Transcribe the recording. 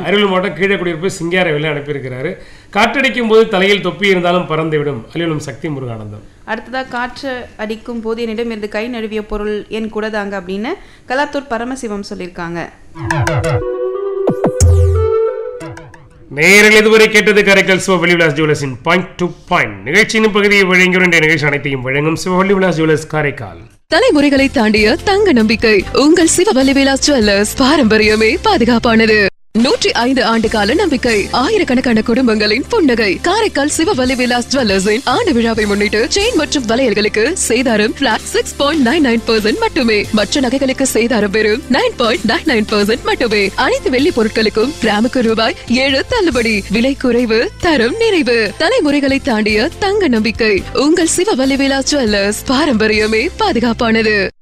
அரியலூர் மாவட்டம் கீழே குடியிருப்பு சிங்காரவேல அனுப்பியிருக்கிறாரு காற்றடிக்கும் போது தலையில் தொப்பி இருந்தாலும் பறந்துவிடும் அரியலும் சக்தி முருகானந்தம் அடுத்ததா காற்று அடிக்கும் போது என்னிடம் இருந்து கை நழுவிய பொருள் என் கூட தாங்க அப்படின்னு கலாத்தூர் பரமசிவம் சொல்லியிருக்காங்க நேரில் இதுவரை கேட்டது கரைக்கல் சிவவள்ளி விலாஸ் ஜுவல்லர்ஸின் பாயிண்ட் டு பாயிண்ட் நிகழ்ச்சியின் பகுதியை வழங்கிய நிகழ்ச்சி அனைத்தையும் வழங்கும் சிவவள்ளி விலாஸ் ஜுவல்லர்ஸ் காரைக்கால் தலைமுறைகளை தாண்டிய தங்க நம்பிக்கை உங்கள் சிவவல்லி விலாஸ் ஜுவல்லர்ஸ் பாரம்பரியமே பாதுகாப்பானது நூற்றி ஐந்து ஆண்டு கால நம்பிக்கை ஆயிரக்கணக்கான குடும்பங்களின் புன்னகை காரைக்கால் சிவவல்லி விலாஸ் ஜுவல்லர்ஸின் ஆண்டு விழாவை முன்னிட்டு செயின் மற்றும் வளையல்களுக்கு சேதாரம் flat six point nine nine percent மட்டுமே மற்ற நகைகளுக்கு சேதாரம் வெறும் nine point nine nine percent மட்டுமே அனைத்து வெள்ளி பொருட்களுக்கும் கிராமுக்கு ரூபாய் ஏழு தள்ளுபடி விலை குறைவு தரம் நிறைவு தலைமுறைகளை தாண்டிய தங்க நம்பிக்கை உங்கள் சிவவல்லி விலாஸ் ஜுவல்லர்ஸ் பாரம்பரியமே பாதுகாப்பானது